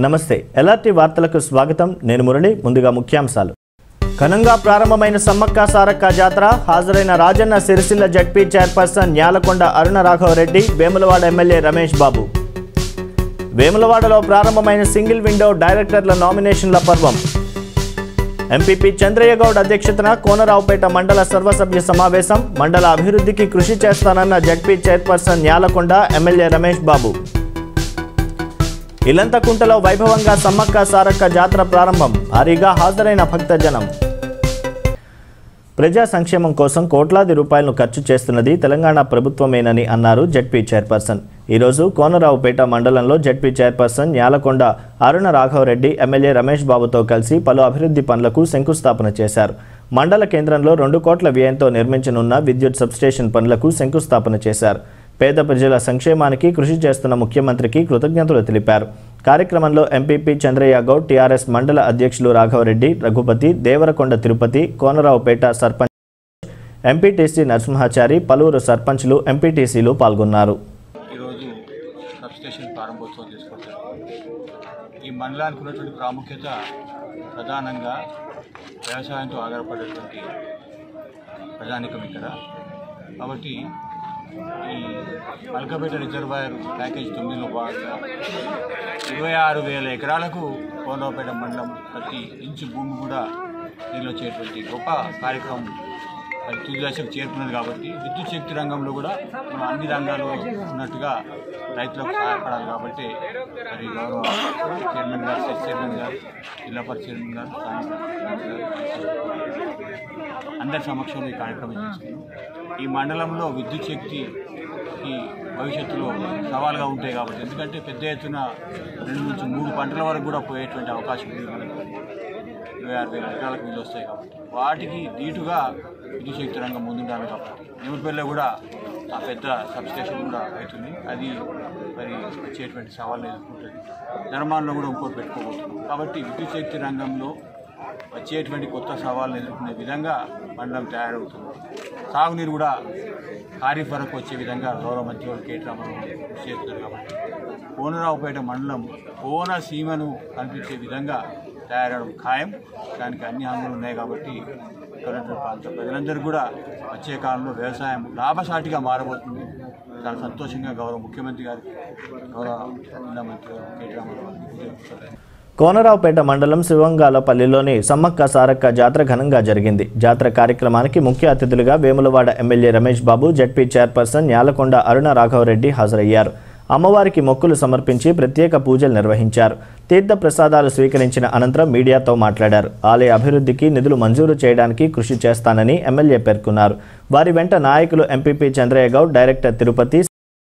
నమస్తే ఎల్ఆర్టీ వార్తలకు స్వాగతం నేను మురళి ముందుగా ముఖ్యాంశాలు ఘనంగా ప్రారంభమైన సమ్మక్క సారక్క జాతర హాజరైన Rajanna Sircilla ZP chairperson Nyalakonda Aruna Raghavareddy Vemulawada MLA Ramesh Babu వేములవాడలో ప్రారంభమైన సింగిల్ విండో డైరెక్టర్ల నామినేషన్ల పర్వం ఎంపీపీ చంద్రయ్య గౌడ్ అధ్యక్షతన కోనరావుపేట మండల సర్వసభ్య సమావేశం మండల అభివృద్ధికి కృషి చేస్తానన్న ZP chairperson Nyalakonda MLA Ramesh Babu ఇలంతకుంటలో వైభవంగా సమ్మక్క సారక్క జాతర ప్రారంభం భారీగా హాజరైన భక్తజనం ప్రజా సంక్షేమం కోసం కోట్లాది రూపాయలను ఖర్చు చేస్తున్నది తెలంగాణ ప్రభుత్వమేనని అన్నారు జడ్పీ చైర్పర్సన్ ఈరోజు కోనరావుపేట మండలంలో ZP chairperson Nyalakonda Aruna Raghavareddy MLA Ramesh బాబుతో కలిసి పలు అభివృద్ధి పనులకు శంకుస్థాపన చేశారు మండల కేంద్రంలో రెండు కోట్ల వ్యయంతో నిర్మించనున్న విద్యుత్ సబ్స్టేషన్ పనులకు శంకుస్థాపన చేశారు పేద ప్రజల సంక్షేమానికి కృషి చేస్తున్న ముఖ్యమంత్రికి కృతజ్ఞతలు తెలిపారు కార్యక్రమంలో ఎంపీపీ చంద్రయ్య గౌడ్ టీఆర్ఎస్ మండల అధ్యక్షులు రాఘవరెడ్డి రఘుపతి దేవరకొండ తిరుపతి కోనరావుపేట సర్పంచ్ ఎంపీటీసీ నరసింహాచారి పలువురు సర్పంచ్లు ఎంపీటీసీలు పాల్గొన్నారు ఈరోజు సబ్స్టేషన్ ప్రారంభోత్సవం చేసుకుంటారు ఈ మండలానికి ఉన్నటువంటి ప్రాముఖ్యత ప్రధానంగా వ్యవసాయంతో ఆధారపడేటువంటి ప్రజానికం ఇక్కడ కాబట్టి ఈ మల్కపేట రిజర్వాయర్ ప్యాకేజ్ తొమ్మిదిలో భాగంగా ఇరవై ఆరు వేల ఎకరాలకు కోనరావుపేట మండలం ప్రతి ఇంచు భూమి కూడా నీళ్ళు వచ్చేటువంటి గొప్ప కార్యక్రమం అది తుది దశకు చేరుకున్నది కాబట్టి విద్యుత్ శక్తి రంగంలో కూడా మనం అన్ని రంగాల్లో ఉన్నట్టుగా రైతులకు సహాయపడాలి కాబట్టి మరి గౌరవ చైర్మన్ గారు సెట్ చైర్మన్ గారు జిల్లా పరిషత్ చైర్మన్ గారు స్థానిక గారు, అందరి సమక్షంలో ఈ కార్యక్రమం చేసుకున్నాం ఈ మండలంలో విద్యుత్ శక్తికి భవిష్యత్తులో సవాల్గా ఉంటాయి కాబట్టి ఎందుకంటే పెద్ద ఎత్తున రెండు నుంచి మూడు పంటల వరకు కూడా పోయేటువంటి అవకాశం ఉంది మనకి ఇరవై ఆరు వేల ఎకరాలకు నీళ్ళు వస్తాయి కాబట్టి వాటికి దీటుగా విద్యుత్ శక్తి రంగం ముందుండాలి కాబట్టి నిమిడిపల్లిలో కూడా ఆ పెద్ద సబ్స్టేషన్ కూడా అవుతుంది అది మరి వచ్చేటువంటి సవాళ్ళు ఎదుర్కొంటుంది ధర్మాల్లో కూడా ఇంకోటి పెట్టుకోబోతున్నాం కాబట్టి విద్యుత్ శక్తి రంగంలో వచ్చేటువంటి కొత్త సవాళ్ళను ఎదుర్కొనే విధంగా మండలం తయారవుతుంది సాగునీరు కూడా ఖరీఫ్ వరకు వచ్చే విధంగా గౌరవ మంత్రి కేటీ రామారావు కృషి చేస్తున్నారు కాబట్టి కోనరావుపేట మండలం కోన సీమను కనిపించే విధంగా తయారవడం ఖాయం దానికి అన్ని హామీలు ఉన్నాయి కాబట్టి ఇక్కడ ఉన్నటువంటి ప్రాంత ప్రజలందరూ కూడా వచ్చే కాలంలో వ్యవసాయం లాభసాటిగా మారబోతుంది చాలా సంతోషంగా గౌరవ ముఖ్యమంత్రి గారికి గౌరవ జిల్లా మంత్రి గారు కేటీ రామారావు గారికి ఉదయం కోనరావుపేట మండలం శివంగాలపల్లిలోని సమ్మక్క సారక్క జాతర ఘనంగా జరిగింది జాతర కార్యక్రమానికి ముఖ్య అతిథులుగా Vemulawada MLA Ramesh Babu ZP chairperson Nyalakonda Aruna Raghavareddy హాజరయ్యారు అమ్మవారికి మొక్కులు సమర్పించి ప్రత్యేక పూజలు నిర్వహించారు తీర్థ ప్రసాదాలు స్వీకరించిన అనంతరం మీడియాతో మాట్లాడారు ఆలయ అభివృద్ధికి నిధులు మంజూరు చేయడానికి కృషి చేస్తానని ఎమ్మెల్యే పేర్కొన్నారు వారి వెంట నాయకులు ఎంపీపీ చంద్రయ్య గౌడ్ డైరెక్టర్ తిరుపతి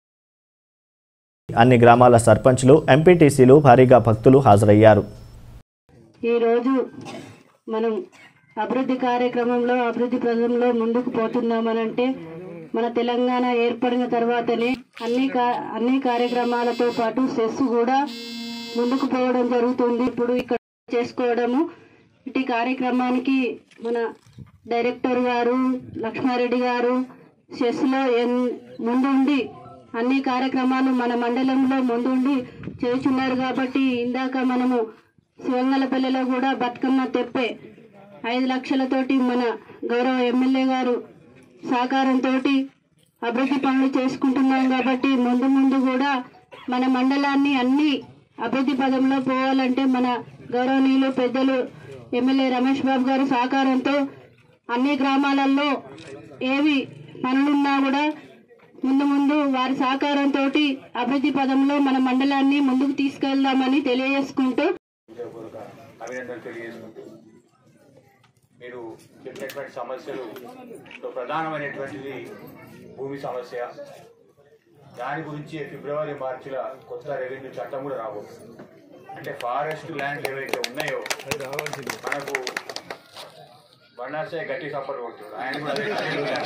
అన్ని గ్రామాల సర్పంచ్లు ఎంపీటీసీలు భారీగా భక్తులు హాజరయ్యారు ఈరోజు మనం అభివృద్ధి కార్యక్రమంలో అభివృద్ధి పదంలో ముందుకు పోతున్నామనంటే మన తెలంగాణ ఏర్పడిన తర్వాతనే అన్ని కా- అన్ని కార్యక్రమాలతో పాటు సెస్ కూడా ముందుకు పోవడం జరుగుతుంది ఇప్పుడు ఇక్కడ చేసుకోవడము ఇటు కార్యక్రమానికి మన డైరెక్టర్ గారు లక్ష్మారెడ్డి గారు సెస్లో ఎన్ ముందుండి అన్ని కార్యక్రమాలు మన మండలంలో ముందుండి చేస్తున్నారు కాబట్టి ఇందాక మనము శివంగలపల్లిలో కూడా బతుకమ్మ తెప్పే ఐదు లక్షలతోటి మన గౌరవ ఎమ్మెల్యే గారు సహకారంతో అభివృద్ధి పనులు చేసుకుంటున్నాం కాబట్టి ముందు ముందు కూడా మన మండలాన్ని అన్ని అభివృద్ధి పదంలో పోవాలంటే మన గౌరవనీయులు పెద్దలు ఎమ్మెల్యే రమేష్ బాబు గారు సహకారంతో అన్ని గ్రామాలలో ఏవి పనులున్నా కూడా ముందు ముందు వారి సహకారంతో అభివృద్ధి పదంలో మన మండలాన్ని ముందుకు తీసుకెళ్దామని తెలియజేసుకుంటూ హృదయపూర్వక అభినందనలు తెలియజేసుకుంటూ మీరు చెప్పినటువంటి సమస్యలు లో ప్రధానమైనటువంటిది భూమి సమస్య దాని గురించి ఫిబ్రవరి మార్చిలో కొత్త రెవెన్యూ చట్టం కూడా రాబోతుంది అంటే ఫారెస్ట్ ల్యాండ్ ఏవైతే ఉన్నాయో మనకు బండార్సే గట్టి సపోర్ట్ కొడుతున్నాడు ఆయన కూడా అదే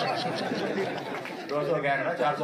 దోసో గ్యాన్ చార్సో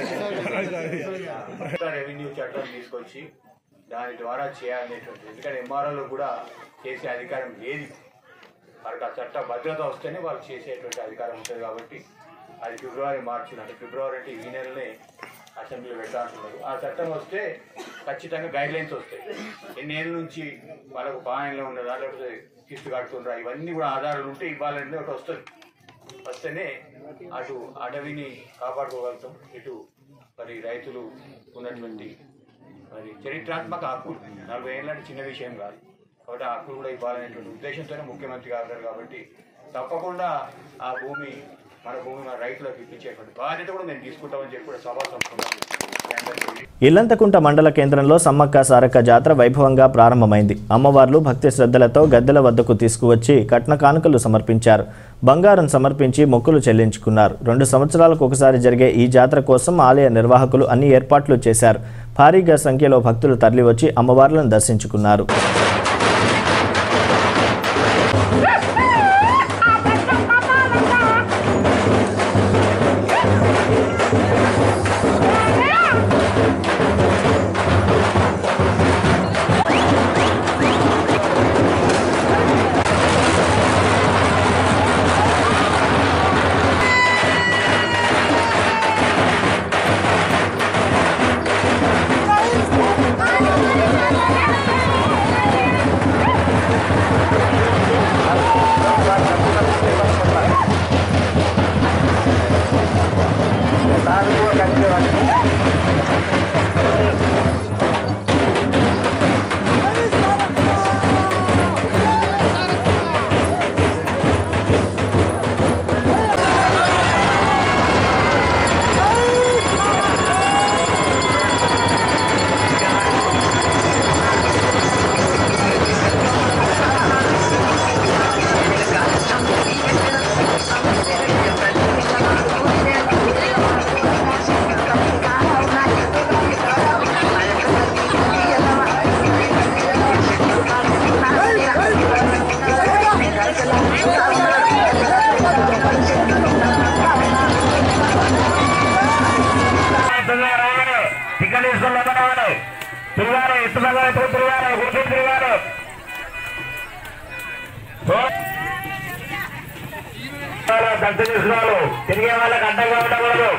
గ్యాన్ రెవెన్యూ చట్టం తీసుకొచ్చి దాని ద్వారా చేయాలనేటువంటి ఎందుకంటే ఎంఆర్ఓలో కూడా చేసే అధికారం లేదు వాళ్ళకి ఆ చట్ట భద్రత వస్తేనే వాళ్ళు చేసేటువంటి అధికారం ఉంటుంది కాబట్టి అది ఫిబ్రవరి మార్చి అంటే ఫిబ్రవరి అంటే ఈ నెలనే అసెంబ్లీలో పెట్టా అంటున్నారు ఆ చట్టం వస్తే ఖచ్చితంగా గైడ్ లైన్స్ వస్తాయి ఎన్నేళ్ళ నుంచి వాళ్ళకు పాలనలో ఉన్నదా లేకపోతే కిస్తు కడుతుండ్రా ఇవన్నీ కూడా ఆధారాలు ఉంటే ఇవ్వాలంటే ఒకటి వస్తుంది వస్తేనే అటు అడవిని కాపాడుకోగలుగుతాం ఇటు మరి రైతులు ఉన్నటువంటి మరి చరిత్రాత్మక హక్కులు నలభై ఏళ్ళ చిన్న విషయం కాదు కాబట్టి ఆ హక్కులు కూడా ఇవ్వాలనేటువంటి ఉద్దేశంతోనే ముఖ్యమంత్రి గారు కాబట్టి తప్పకుండా ఆ భూమి మన భూమి మన రైతులకు ఇప్పించేటువంటి బాధ్యత కూడా మేము తీసుకుంటామని చెప్పి కూడా సభా సంస్కృతి ఇల్లంతకుంట మండల కేంద్రంలో సమ్మక్క సారక్క జాతర వైభవంగా ప్రారంభమైంది అమ్మవార్లు భక్తి శ్రద్ధలతో గద్దెల వద్దకు తీసుకువచ్చి కట్న కానుకలు సమర్పించారు బంగారం సమర్పించి మొక్కులు చెల్లించుకున్నారు రెండు సంవత్సరాలకు ఒకసారి జరిగే ఈ జాతర కోసం ఆలయ నిర్వాహకులు అన్ని ఏర్పాట్లు చేశారు భారీగా సంఖ్యలో భక్తులు తరలివచ్చి అమ్మవార్లను దర్శించుకున్నారు టికెట్ తీసుకుని లోపల తిరిగారు ఎత్తు ఎత్తు తిరిగారు కూర్చొని తిరిగారు దత్తు తీసుకున్నారు తిరిగే వాళ్ళకి అడ్డంగా ఉండకూడదు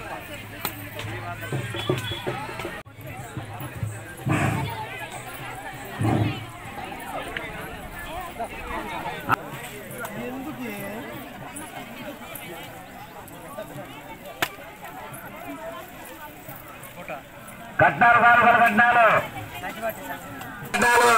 కట్నాలు కానుకలు కట్నాలు కట్నాలు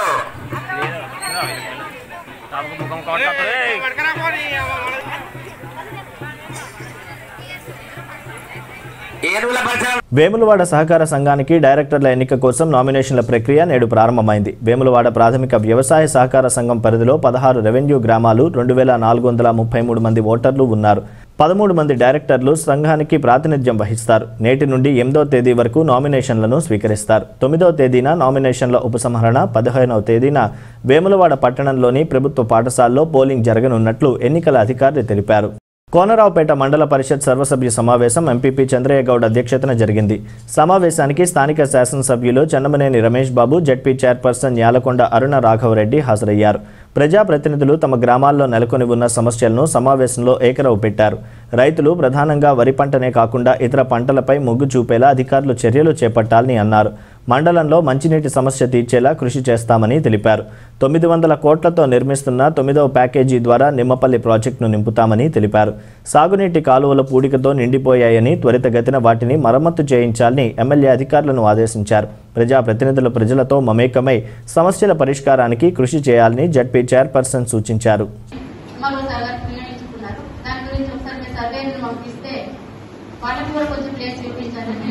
ఏనుగుల ప్రచారం వేములవాడ సహకార సంఘానికి డైరెక్టర్ల ఎన్నిక కోసం నామినేషన్ల ప్రక్రియ నేడు ప్రారంభమైంది వేములవాడ ప్రాథమిక వ్యవసాయ సహకార సంఘం పరిధిలో పదహారు రెవెన్యూ గ్రామాలు రెండు వేల నాలుగు వందల ముప్పై మూడు మంది ఓటర్లు ఉన్నారు పదమూడు మంది డైరెక్టర్లు సంఘానికి ప్రాతినిధ్యం వహిస్తారు నేటి నుండి ఎనిమిదో తేదీ వరకు నామినేషన్లను స్వీకరిస్తారు తొమ్మిదవ తేదీన నామినేషన్ల ఉపసంహరణ పదిహేనవ తేదీన వేములవాడ పట్టణంలోని ప్రభుత్వ పాఠశాలలో పోలింగ్ జరగనున్నట్లు ఎన్నికల అధికారులు తెలిపారు కోనరావుపేట మండల పరిషత్ సర్వసభ్య సమావేశం ఎంపీపీ చంద్రయ్య గౌడ్ అధ్యక్షతన జరిగింది సమావేశానికి స్థానిక శాసనసభ్యులు చెన్నమనేని రమేష్ బాబు జడ్పీ చైర్పర్సన్ యాలకొండ అరుణ రాఘవరెడ్డి హాజరయ్యారు ప్రజాప్రతినిధులు తమ గ్రామాల్లో నెలకొని ఉన్న సమస్యలను సమావేశంలో ఏకరవు పెట్టారు రైతులు ప్రధానంగా వరి పంటనే కాకుండా ఇతర పంటలపై మొగ్గు చూపేలా అధికారులు చర్యలు చేపట్టాలని అన్నారు మండలంలో మంచినీటి సమస్య తీర్చేలా కృషి చేస్తామని తెలిపారు తొమ్మిది వందల కోట్లతో నిర్మిస్తున్న తొమ్మిదవ ప్యాకేజీ ద్వారా నిమ్మపల్లి ప్రాజెక్టును నింపుతామని తెలిపారు సాగునీటి కాలువల పూడికతో నిండిపోయాయని త్వరితగతిన వాటిని మరమ్మతు చేయించాలని ఎమ్మెల్యే అధికారులను ఆదేశించారు ప్రజాప్రతినిధులు ప్రజలతో మమేకమై సమస్యల పరిష్కారానికి కృషి చేయాలని జడ్పీ చైర్పర్సన్ సూచించారు మరోసారి గారు నిర్ణయించుకున్నారు దాని గురించి ఒకసారి మీరు సర్వేని పంపిస్తే వాళ్ళకి కూడా కొంచెం ప్లేస్ చూపించాలని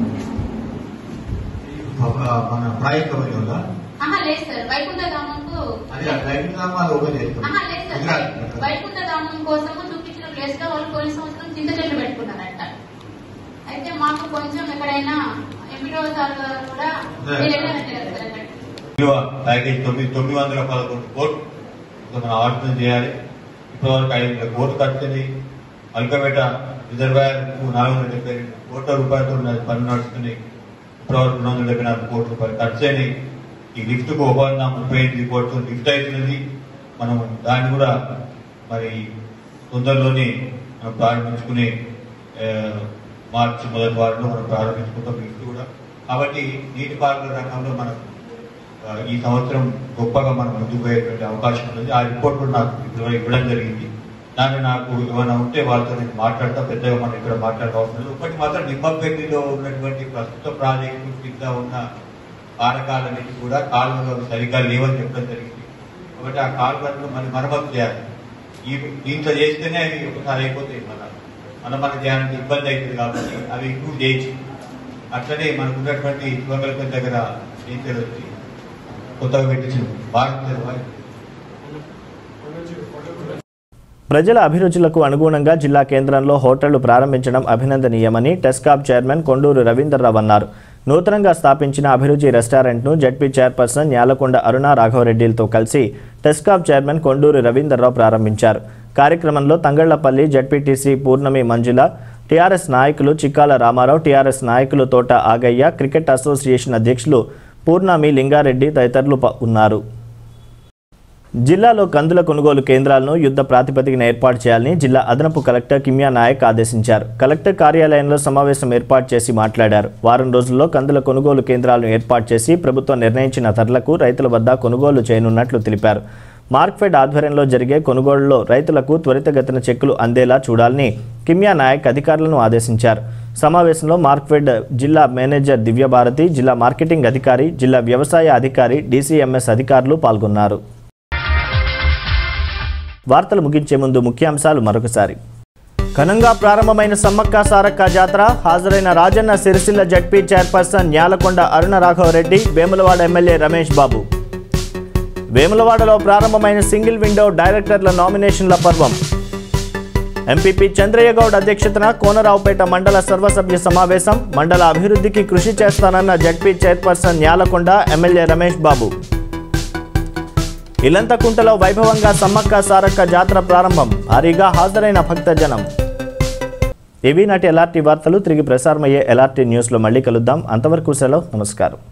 ఒక మన ప్రాజెక్ట్ ఒకటి ఉందా ఆహా లేదు సార్ వైకుంఠ ధామంకు అది ఆ డ్రైవింగ్ గ్రామాలు ఓపెన్ చేస్తాం ఆహా లేదు సార్ వైకుంఠ ధామం కోసము చూపించిన ప్లేస్ లో వాళ్ళు పోయిన సంవత్సరం చింత చెట్లు పెట్టుకున్నారంట అయితే మాకు కొంచెం ఎక్కడైనా ఎంపీడో సార్ గారు కూడా మీరు వెళ్ళారంటే కదా సార్ అక్కడికి. ప్యాకేజ్ తొమ్మిది తొమ్మిది వందల పదకొండు కోట్లు ఇంకా మనం ఆలోచన చేయాలి ఇప్పటివరకు ఐదు వందల కోట్లు ఖర్చుని అల్కపేట రిజర్వాయర్ నాలుగు వందల డెబ్బై రెండు కోట్ల రూపాయలతో ఉన్నది పనులు నడుస్తున్నాయి ఇప్పటివరకు రెండు వందల డెబ్బై నాలుగు కోట్ల రూపాయలు ఖర్చు అయినాయి ఈ లిఫ్ట్ కు ఒక ముప్పై ఎనిమిది కోట్లు లిఫ్ట్ అవుతున్నది మనం దాన్ని కూడా మరి తొందరలోనే మనం ప్రారంభించుకునే ఆ, మార్చి మొదటి వారంలో మనం ప్రారంభించుకుంటాం ఇది కూడా కాబట్టి నీటిపారుదల రంగంలో మనం ఆ, ఈ సంవత్సరం గొప్పగా మనం ముందుకు పోయేటువంటి అవకాశం ఉంది ఆ రిపోర్ట్ కూడా నాకు ఇప్పటివరకు ఇవ్వడం జరిగింది దాన్ని నాకు ఏమైనా ఉంటే వాళ్ళతో నేను మాట్లాడతా పెద్దగా మనం ఇక్కడ మాట్లాడే అవసరం లేదు ఒకటి మాత్రం నిమ్మపల్లిలో ఉన్నటువంటి ప్రస్తుత ప్రాజెక్టు కింద ఉన్న కారకాలన్నిటి కూడా కాలువలు సరిగ్గా లేవని చెప్పడం జరిగింది కాబట్టి ఆ కాలువలను మళ్ళీ మరమ్మతు చేయాలి ఈ దీంట్లో చేస్తేనే అవి ఒకసారి అయిపోతాయి మన మన మన చేయాలంటే ఇబ్బంది అవుతుంది కాబట్టి అవి ఇంప్రూవ్ చేయొచ్చు అట్లనే మనకు ఉన్నటువంటి శివగల్పం దగ్గర ఏం తెలియదు కొత్తగా పెట్టించిన భారత్ నిర్వహణ ప్రజల అభిరుచులకు అనుగుణంగా జిల్లా కేంద్రంలో హోటళ్లు ప్రారంభించడం అభినందనీయమని టెస్కాప్ చైర్మన్ కొండూరు రవీందర్రావు అన్నారు నూతనంగా స్థాపించిన అభిరుచి రెస్టారెంట్ను జడ్పీ చైర్పర్సన్ న్యాలకొండ అరుణ రాఘవరెడ్డిలతో కలిసి టెస్కాప్ చైర్మన్ కొండూరు రవీందర్రావు ప్రారంభించారు కార్యక్రమంలో తంగళ్లపల్లి జడ్పీటీసీ పూర్ణమి మంజుల టీఆర్ఎస్ నాయకులు చిక్కాల రామారావు టీఆర్ఎస్ నాయకులు తోట ఆగయ్య క్రికెట్ అసోసియేషన్ అధ్యక్షులు పూర్ణమి లింగారెడ్డి తదితరులు ప- ఉన్నారు జిల్లాలో కందుల కొనుగోలు కేంద్రాలను యుద్ధ ప్రాతిపదికన ఏర్పాటు చేయాలని జిల్లా అదనపు కలెక్టర్ కిమ్యా నాయక్ ఆదేశించారు కలెక్టర్ కార్యాలయంలో సమావేశం ఏర్పాటు చేసి మాట్లాడారు వారం రోజుల్లో కందుల కొనుగోలు కేంద్రాలను ఏర్పాటు చేసి ప్రభుత్వం నిర్ణయించిన ధరలకు రైతుల వద్ద కొనుగోలు చేయనున్నట్లు తెలిపారు మార్క్ఫెడ్ ఆధ్వర్యంలో జరిగే కొనుగోలులో రైతులకు త్వరితగతిన చెక్కులు అందేలా చూడాలని కిమ్యా నాయక్ అధికారులను ఆదేశించారు సమావేశంలో మార్క్ఫెడ్ జిల్లా మేనేజర్ దివ్యభారతి జిల్లా మార్కెటింగ్ అధికారి జిల్లా వ్యవసాయ అధికారి డీసీఎంఎస్ అధికారులు పాల్గొన్నారు వార్తలు ముగించే ముందు ముఖ్యాంశాలు మరొకసారి ఘనంగా ప్రారంభమైన సమ్మక్క సారక్క జాతర హాజరైన Rajanna Sircilla ZP chairperson Nyalakonda Aruna Raghavareddy Vemulawada MLA Ramesh Babu వేములవాడలో ప్రారంభమైన సింగిల్ విండో డైరెక్టర్ల నామినేషన్ల పర్వం ఎంపీపీ చంద్రయ్య గౌడ్ అధ్యక్షతన కోనరావుపేట మండల సర్వసభ్య సమావేశం మండల అభివృద్ధికి కృషి చేస్తానన్న ZP chairperson Nyalakonda MLA Ramesh Babu ఇలంతకుంటలో వైభవంగా సమ్మక్క సారక్క జాతర ప్రారంభం భారీగా హాజరైన భక్తజనం ఇవి నాటి ఎల్ఆర్టీ వార్తలు తిరిగి ప్రసారమయ్యే ఎల్ఆర్టీ న్యూస్లో మళ్ళీ కలుద్దాం అంతవరకు సెలవు నమస్కారం